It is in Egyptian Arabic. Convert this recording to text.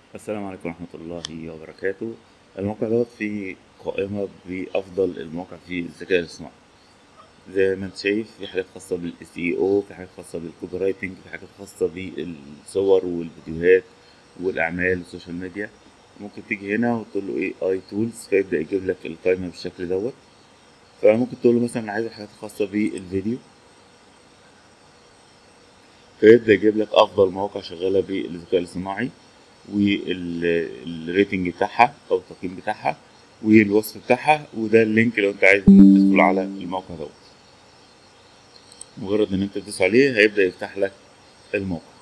السلام عليكم ورحمة الله وبركاته الموقع دوت فيه قائمة بأفضل المواقع في الذكاء الاصطناعي زي ما انت شايف في حاجات خاصة بال SEO في حاجات خاصة بالكوبي رايتنج في حاجات خاصة بالصور والفيديوهات والأعمال والسوشيال ميديا ممكن تيجي هنا وتقول له ايه اي تولز فيبدأ يجيب لك القائمة بالشكل دوت فممكن تقول له مثلا أنا عايز الحاجات الخاصة بالفيديو فيبدأ يجيب لك أفضل مواقع شغالة بالذكاء الاصطناعي والريتنج بتاعها او التقييم بتاعها والوصف بتاعها وده اللينك لو انت عايز تدخل على الموقع دوت مجرد ان انت تدوس عليه هيبدا يفتح لك الموقع